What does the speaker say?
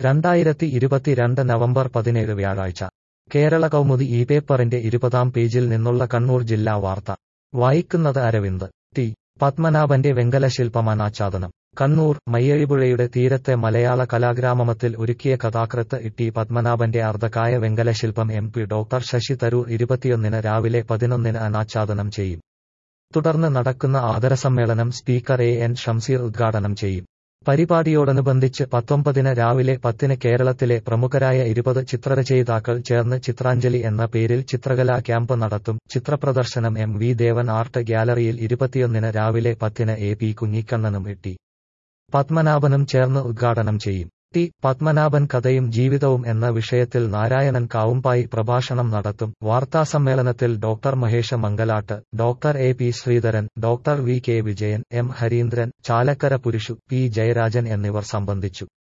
രണ്ടായിരത്തി ഇരുപത്തിരണ്ട് നവംബർ പതിനേഴ് വ്യാഴാഴ്ച കേരള കൗമുദി ഈ പേപ്പറിന്റെ ഇരുപതാം പേജിൽ നിന്നുള്ള കണ്ണൂർ ജില്ലാ വാർത്ത വായിക്കുന്നത് അരവിന്ദ് ടി പത്മനാഭന്റെ വെങ്കല ശില്പം അനാച്ഛാദനം കണ്ണൂർ മയ്യഴിപുഴയുടെ തീരത്തെ മലയാള കലാഗ്രാമത്തിൽ ഒരുക്കിയ കഥാകൃത്ത് ടി പത്മനാഭന്റെ അർദ്ധകായ വെങ്കല ശില്പം M P doctor Shashi Tharoor ഇരുപത്തിയൊന്നിന് രാവിലെ പതിനൊന്നിന് അനാച്ഛാദനം ചെയ്യും തുടർന്ന് നടക്കുന്ന ആദരസമ്മേളനം സ്പീക്കർ എ എൻ ഷംസീർ ഉദ്ഘാടനം ചെയ്യും പരിപാടിയോടനുബന്ധിച്ച് പത്തൊമ്പതിന് രാവിലെ പത്തിന് കേരളത്തിലെ പ്രമുഖരായ ഇരുപത് ചിത്രരചയിതാക്കൾ ചേർന്ന് ചിത്രാഞ്ജലി എന്ന പേരിൽ ചിത്രകലാ ക്യാമ്പ് നടത്തും ചിത്രപ്രദർശനം എം വി ദേവൻ ആർട്ട് ഗ്യാലറിയിൽ ഇരുപത്തിയൊന്നിന് രാവിലെ പത്തിന് എ പി കുഞ്ഞിക്കണ്ണനും എട്ടി പത്മനാഭനും ചേർന്ന് ഉദ്ഘാടനം ചെയ്യും ടി പത്മനാഭൻ കഥയും ജീവിതവും എന്ന വിഷയത്തിൽ നാരായണൻ കാവുമ്പായി പ്രഭാഷണം നടത്തും വാർത്താസമ്മേളനത്തിൽ doctor Mahesh Mangalat doctor A P Sreedharan doctor V K Vijayan M Harindran Chalakkara Purushu P Jayarajan എന്നിവർ സംബന്ധിച്ചു